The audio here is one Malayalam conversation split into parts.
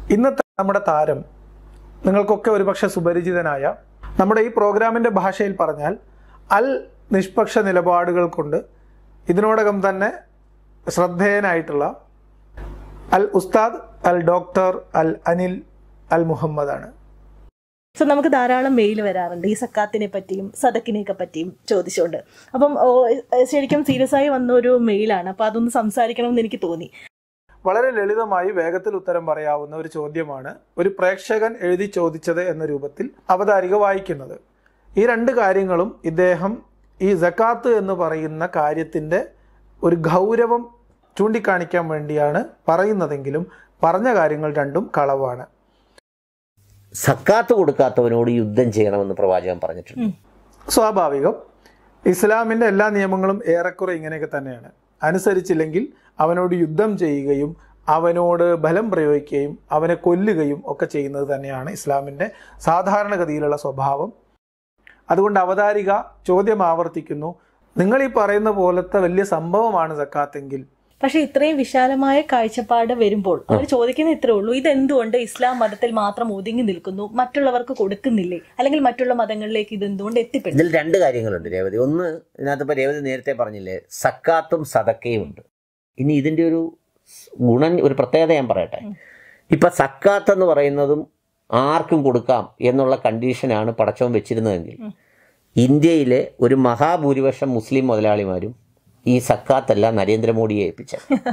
ഇന്നത്തെ നമ്മുടെ താരം നിങ്ങൾക്കൊക്കെ ഒരുപക്ഷെ സുപരിചിതനായ നമ്മുടെ ഈ പ്രോഗ്രാമിൻ്റെ ഭാഷയിൽ പറഞ്ഞാൽ അൽ നിഷ്പക്ഷ നിലപാടുകൾ കൊണ്ട് ഇതിനോടകം തന്നെ ശ്രദ്ധേയനായിട്ടുള്ള അൽ ഉസ്താദ് അൽ ഡോക്ടർ അൽ അനിൽ അൽ മുഹമ്മദാണ് സോ നമുക്ക് ധാരാളം മെയിൽ വരാറുണ്ട് ഈ സക്കാത്തിനെ പറ്റിയും സദക്കിനെയൊക്കെ പറ്റിയും ചോദിച്ചുകൊണ്ട് അപ്പം ഓ, ശരിക്കും സീരിയസ് ആയി വന്ന ഒരു മെയിലാണ് അപ്പൊ അതൊന്ന് സംസാരിക്കണമെന്ന് എനിക്ക് തോന്നി വളരെ ലളിതമായി വേഗത്തിൽ ഉത്തരം പറയാവുന്ന ഒരു ചോദ്യമാണ് ഒരു പ്രേക്ഷകൻ എഴുതി ചോദിച്ചത് എന്ന രൂപത്തിൽ അവതാരിക വായിക്കുന്നത് ഈ രണ്ട് കാര്യങ്ങളും ഇദ്ദേഹം ഈ ജക്കാത്ത് എന്ന് പറയുന്ന കാര്യത്തിൻ്റെ ഒരു ഗൗരവം ചൂണ്ടിക്കാണിക്കാൻ വേണ്ടിയാണ് പറയുന്നതെങ്കിലും പറഞ്ഞ കാര്യങ്ങൾ രണ്ടും കളവാണ് സക്കാത്ത് കൊടുക്കാത്തവനോട് യുദ്ധം ചെയ്യണമെന്ന് പ്രവാചകൻ പറഞ്ഞിട്ടുണ്ട് സ്വാഭാവികം ഇസ്ലാമിൻ്റെ എല്ലാ നിയമങ്ങളും ഏറെക്കുറെ ഇങ്ങനെയൊക്കെ തന്നെയാണ് അനുസരിച്ചില്ലെങ്കിൽ അവനോട് യുദ്ധം ചെയ്യുകയും അവനോട് ബലം പ്രയോഗിക്കുകയും അവനെ കൊല്ലുകയും ഒക്കെ ചെയ്യുന്നത് തന്നെയാണ് ഇസ്ലാമിൻ്റെ സാധാരണഗതിയിലുള്ള സ്വഭാവം അതുകൊണ്ട് അവതാരിക ചോദ്യം ആവർത്തിക്കുന്നു നിങ്ങൾ ഈ പറയുന്ന പോലത്തെ വലിയ സംഭവമാണ് സക്കാത്തെങ്കിൽ പക്ഷെ ഇത്രയും വിശാലമായ കാഴ്ചപ്പാട് വരുമ്പോൾ അവർ ചോദിക്കുന്ന ഇത്രേ ഉള്ളൂ ഇതെന്തുകൊണ്ട് ഇസ്ലാം മതത്തിൽ മാത്രം ഒതുങ്ങി നിൽക്കുന്നു മറ്റുള്ളവർക്ക് കൊടുക്കുന്നില്ലേ അല്ലെങ്കിൽ മറ്റുള്ള മതങ്ങളിലേക്ക് ഇത് എന്തുകൊണ്ട് എത്തിപ്പെട്ടു ഇതിൽ രണ്ട് കാര്യങ്ങളുണ്ട് രേവതി ഒന്ന് ഇതിനകത്ത് ഇപ്പോൾ രേവതി നേരത്തെ പറഞ്ഞില്ലേ സക്കാത്തും സതക്കയും ഉണ്ട് ഇനി ഇതിൻ്റെ ഒരു ഗുണം ഒരു പ്രത്യേകത ഞാൻ പറയട്ടെ ഇപ്പം സക്കാത്ത് എന്ന് പറയുന്നതും ആർക്കും കൊടുക്കാം എന്നുള്ള കണ്ടീഷനാണ് പടച്ചവൻ വെച്ചിരുന്നതെങ്കിൽ ഇന്ത്യയിലെ ഒരു മഹാഭൂരിപക്ഷം മുസ്ലിം മുതലാളിമാരും ഈ സക്കാത്തെല്ലാം നരേന്ദ്രമോദിയെ ഏൽപ്പിച്ച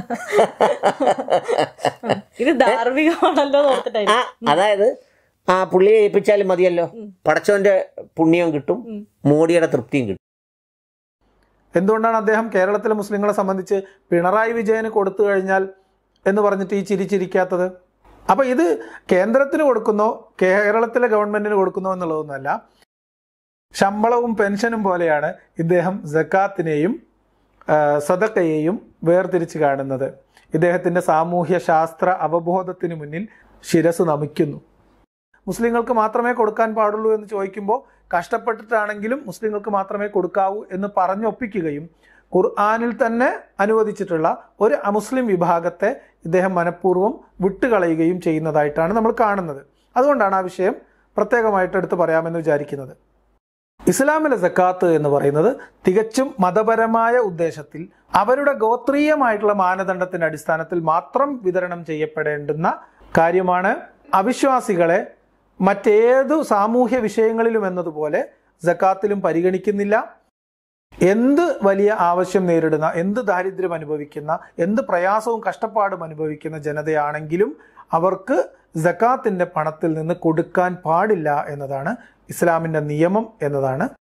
ഇത് ധാർമ്മികമാണല്ലോ എന്ന് ആ ഓർത്തിട്ടായിരുന്നു അതായത് ആ പുള്ളിയെ ഏൽപ്പിച്ചാലും മതിയല്ലോ പടച്ചവന്റെ പുണ്യവും കിട്ടും മോഡിയുടെ തൃപ്തിയും കിട്ടും എന്തുകൊണ്ടാണ് അദ്ദേഹം കേരളത്തിലെ മുസ്ലിങ്ങളെ സംബന്ധിച്ച് പിണറായി വിജയന് കൊടുത്തു കഴിഞ്ഞാൽ എന്ന് പറഞ്ഞിട്ട് ഈ ചിരിച്ചിരിക്കാത്തത് അപ്പോൾ ഇത് കേന്ദ്രത്തിന് കൊടുക്കുന്നോ കേരളത്തിലെ ഗവൺമെന്റിന് കൊടുക്കുന്നോ എന്നുള്ളതൊന്നുമല്ല ശമ്പളവും പെൻഷനും പോലെയാണ് ഇദ്ദേഹം ജക്കാത്തിനെയും ആ, സദക്കയെയും വേർതിരിച്ച് കാണുന്നത് ഇദ്ദേഹത്തിൻ്റെ സാമൂഹ്യ ശാസ്ത്ര അവബോധത്തിന് മുന്നിൽ ശിരസ് നമിക്കുന്നു മുസ്ലിങ്ങൾക്ക് മാത്രമേ കൊടുക്കാൻ പാടുള്ളൂ എന്ന് ചോദിക്കുമ്പോൾ കഷ്ടപ്പെട്ടിട്ടാണെങ്കിലും മുസ്ലിങ്ങൾക്ക് മാത്രമേ കൊടുക്കാവൂ എന്ന് പറഞ്ഞൊപ്പിക്കുകയും ഖുർആാനിൽ തന്നെ അനുവദിച്ചിട്ടുള്ള ഒരു അമുസ്ലിം വിഭാഗത്തെ ഇദ്ദേഹം മനഃപൂർവ്വം വിട്ടുകളയുകയും ചെയ്യുന്നതായിട്ടാണ് നമ്മൾ കാണുന്നത് അതുകൊണ്ടാണ് ആ വിഷയം പ്രത്യേകമായിട്ട് എടുത്ത് പറയാമെന്ന് വിചാരിക്കുന്നത് ഇസ്ലാമിലെ സക്കാത്ത് എന്ന് പറയുന്നത് തികച്ചും മതപരമായ ഉദ്ദേശത്തിൽ അവരുടെ ഗോത്രീയമായിട്ടുള്ള മാനദണ്ഡത്തിന്റെ അടിസ്ഥാനത്തിൽ മാത്രം വിതരണം ചെയ്യപ്പെടേണ്ടുന്ന കാര്യമാണ് അവിശ്വാസികളെ മറ്റേതു സാമൂഹ്യ വിഷയങ്ങളിലും എന്നതുപോലെ സക്കാത്തിലും പരിഗണിക്കുന്നില്ല എന്ത് വലിയ ആവശ്യം നേരിടുന്ന എന്ത് ദാരിദ്ര്യം അനുഭവിക്കുന്ന എന്ത് പ്രയാസവും കഷ്ടപ്പാടും അനുഭവിക്കുന്ന ജനതയാണെങ്കിലും അവർക്ക് ജക്കാത്തിന്റെ പണത്തിൽ നിന്ന് കൊടുക്കാൻ പാടില്ല എന്നതാണ് ഇസ്ലാമിന്റെ നിയമം എന്നതാണ്